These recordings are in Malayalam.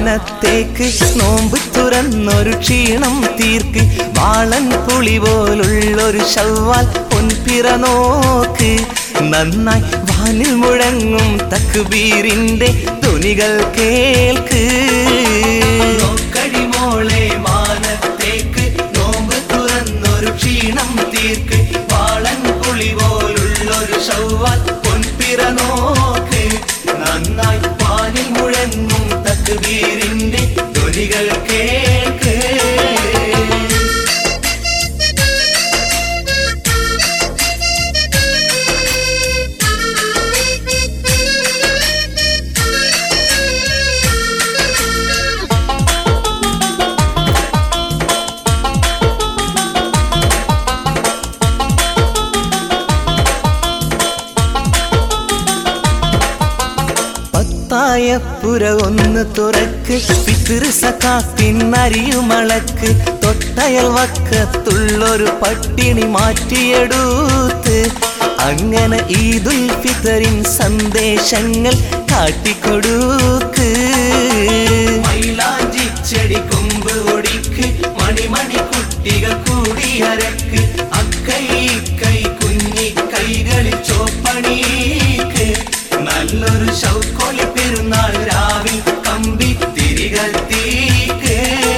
മാനത്തേക്ക് നോമ്പ് തുറന്നൊരു ക്ഷീണം തീർക്ക് വാളൻ പുളി പോലുള്ളൊരു ശവ്വാൽ പൊൻപിറ നോക്ക് നന്നായി വാനിൽ മുഴങ്ങും തക്ബീറിന്റെ ധ്വനികൾ കേൾക്ക് നോക്കടിമോളെ മാനത്തേക്ക് നോമ്പ് തുറന്നൊരു ക്ഷീണം തീർക്ക് വാളൻ പുളി പോലുള്ളൊരു ശവ്വാൽ പൊൻപിറ നോക്ക് നന്നായി പാലിൽ മുഴങ്ങും തക്ബീറിന്റെ ധ്വനികൾ കേൾക്ക് പത്തായ പുര ഒന്ന് തുറക്ക് പിതൃ സഖാത്തിനരിയുമളക്ക് തൊട്ടയൽ വക്കത്തുള്ളൊരു പട്ടിണി മാറ്റിയെടുത്ത് അങ്ങനെ ഈദുൽ ഫിത്തറിൻ സന്ദേശങ്ങൾ കാട്ടിക്കൊടുക്ക് മൈലാഞ്ചി ചെടി കൊമ്പ് ഒടിക്ക് മണിമണി കുട്ടികൾ കൂടിയരക്ക് അക്കൈ കൈ കുഞ്ഞി കൈകളിൽ ചോപ്പണീക്ക് നല്ലൊരു ശൗക്കോലി പെരുന്നാൾ രാവിൽ കമ്പി തിരികൾ തീക്ക്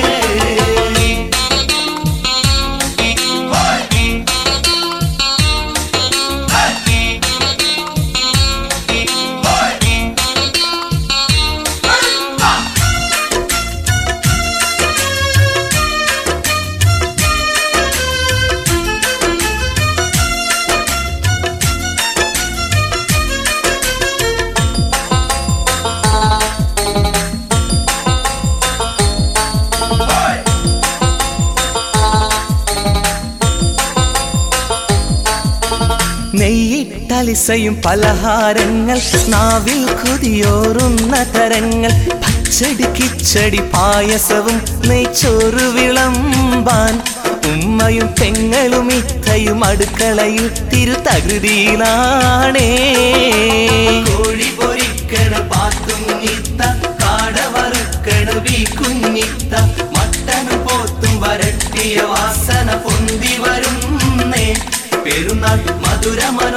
നെയ്യിട്ടലിസയും പലഹാരങ്ങൾ നാവിൽ കൊതിയോറുന്ന തരങ്ങൾ പച്ചടി കിച്ചടി പായസവും നെയ്ച്ചോറ് വിളമ്പാൻ ഉമ്മയും പെങ്ങളും ഇത്തയും അടുക്കളയിൽ തിരുതകൃതിയിലാണേ കോഴി പൊരിക്കണ പാത്തുഞ്ഞിത്ത കാട വറുക്കണ ബീ കുഞ്ഞിത്ത മട്ടനും പോത്തും വരട്ടിയ വാസന പൊന്തി വരുന്നേ പെരുന്നാൾ മധുര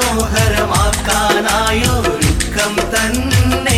മനോഹരമാക്കാനായൊരുക്കം തന്നെ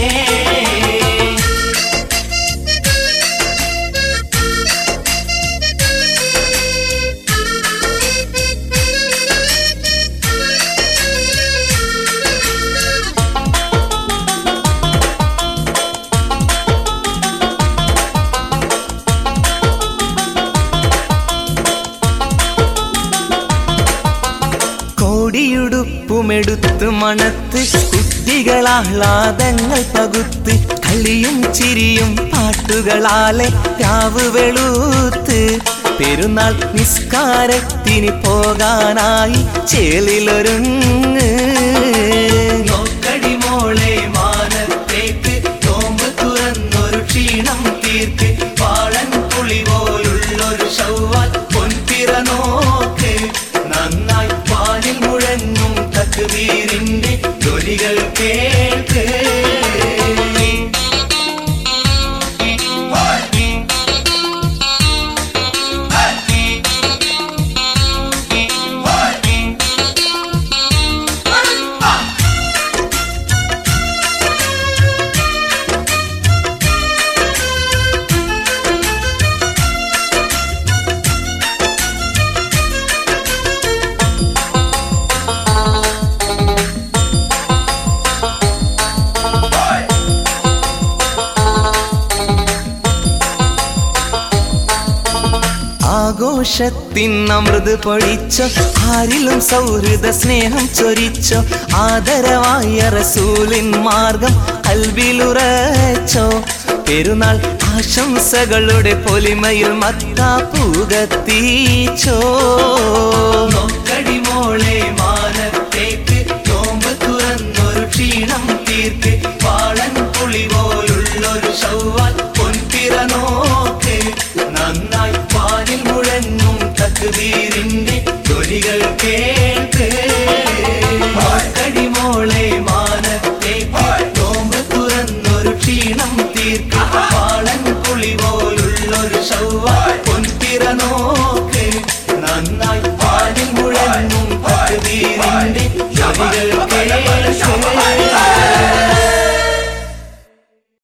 കോടിയുടുപ്പുമെടുത്ത് മണത്ത് കുട്ടികളാഹ്ലാദങ്ങൾ പകുത്ത് കളിയും ചിരിയും പാട്ടുകളാലെ രാവ് വെളുത്ത് പെരുന്നാൾ നിസ്കാരത്തിന് പോകാനായി ചേലിലൊരുങ്ങ് നോക്കടി മോളെ മാനത്തേക്ക് നോമ്പ് തുറന്നൊരു ക്ഷീണം തീർക്ക് പാളൻ പുളി പോലുള്ളൊരു ശൗവാൽ പൊൻപിറ നോക്ക് നന്നായി പാലിൽ മുഴങ്ങും തക്ബീറിന്റെ ധ്വനികൾ കേൾക്ക് ആഘോഷത്തിൻ അമൃത് പൊഴിച്ചോ ആരിലും സൗഹൃദ സ്നേഹം ചൊരിച്ചോ ആദരവായ റസൂലിൻ മാർഗം കൽവിലുറച്ചോ പെരുന്നാൾ ആശംസകളുടെ പൊലിമയിൽ മത്താപ്പൂകത്തീച്ചോ